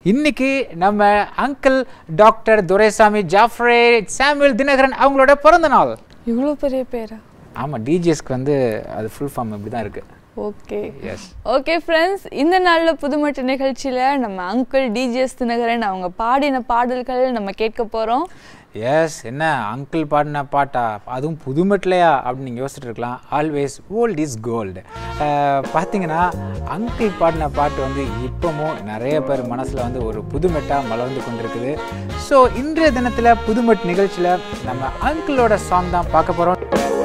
இன்னைக்கு நம்ம uncle doctor Duraisamy Geoffrey Samuel Dhinakaran அவங்களோட பிறந்த நாள் இவ்வளோ பெரிய பேரா ஆமாம் டிஜிஎஸ்க்கு வந்து அது ஃபுல் ஃபார்ம் இப்படி தான் இருக்குது ஓகே எஸ் ஓகே ஃப்ரெண்ட்ஸ் இந்த நாளில் புதுமட்டு நிகழ்ச்சியில் நம்ம அங்கிள் டிஜிஎஸ் தினகரன் அவங்க பாடின பாடல்கள் நம்ம கேட்க போகிறோம் எஸ் என்ன அங்கிள் பாடின பாட்டா அதுவும் புதுமெட்லையா அப்படின்னு நீங்கள் யோசிச்சுட்டு இருக்கலாம் ஆல்வேஸ் ஓல்ட் இஸ் கோல்டு பார்த்தீங்கன்னா அங்கிள் பாடின பாட்டு வந்து இப்போவும் நிறைய பேர் மனசில் வந்து ஒரு புதுமெட்டாக மலர்ந்து கொண்டிருக்குது ஸோ இன்றைய தினத்தில் புதுமெட் நிகழ்ச்சியில் நம்ம அங்கிளோட சாங் தான் பார்க்க போகிறோம்